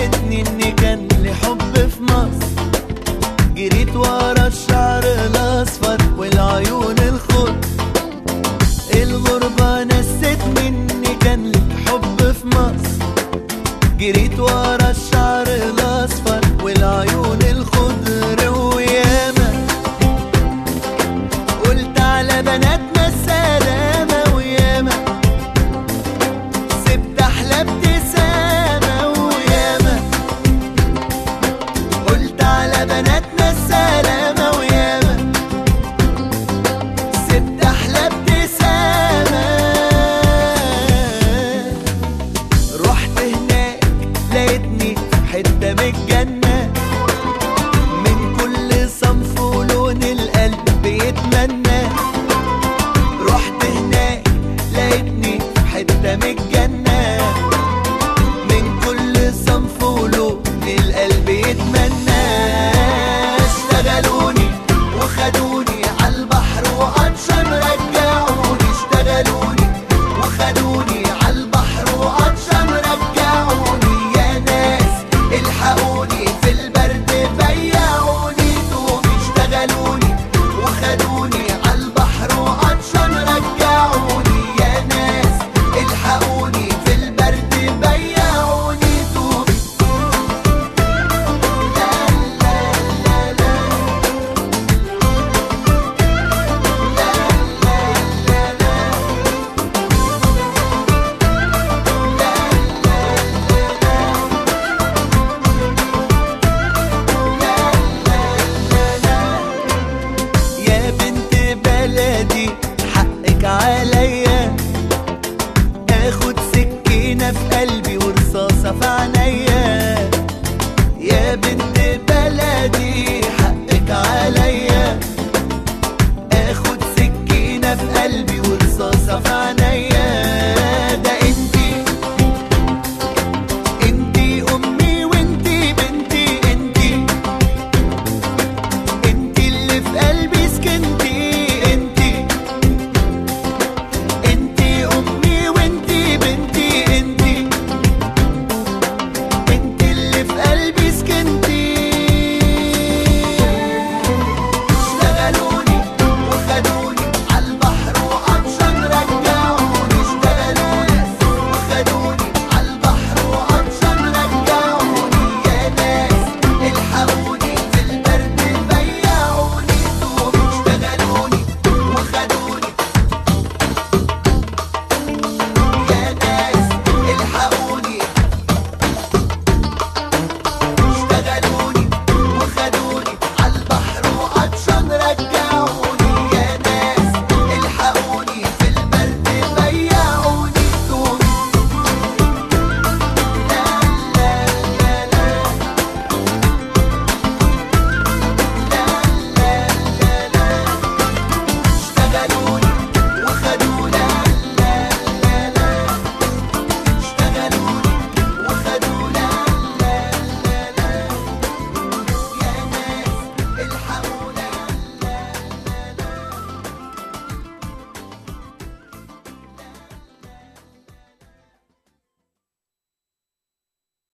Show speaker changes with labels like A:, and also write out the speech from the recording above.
A: نسيتني ان كان لي حب في مصر جريت ورا الشعر الاصفر والعيون الخضر الغربة نسيتني ان كان لي حب في مصر جريت ورا الشعر الاصفر والعيون الخضر وياما قلت على بناتنا السلامة وياما سبت احلى ابتسامة وياما قلت على بناتنا السلامة وياما سبت احلى ابتسامة رحت هناك لقيتني في حتة من الجنة من كل صنف ولون القلب بيتمنى رحت هناك لقيتني في حتة من الجنة من كل صنف ولون القلب يتمنى اشتغلوني وخدوني عالبحر وعطشان رجعوني اشتغلوني وخدوني عالبحر وعطشان رجعوني يا ناس الحقوني في البرد بيعوني دوبي اشتغلوني وخدوني عالبحر وعطشان رجعوني يا ناس الحقوني في البرد بيعوني دوبي لا لا لا لا لا لا لا يا بنت بلدي حقك عليا اخد سكينة في قلبي ورصاصة في عينيا يا بنت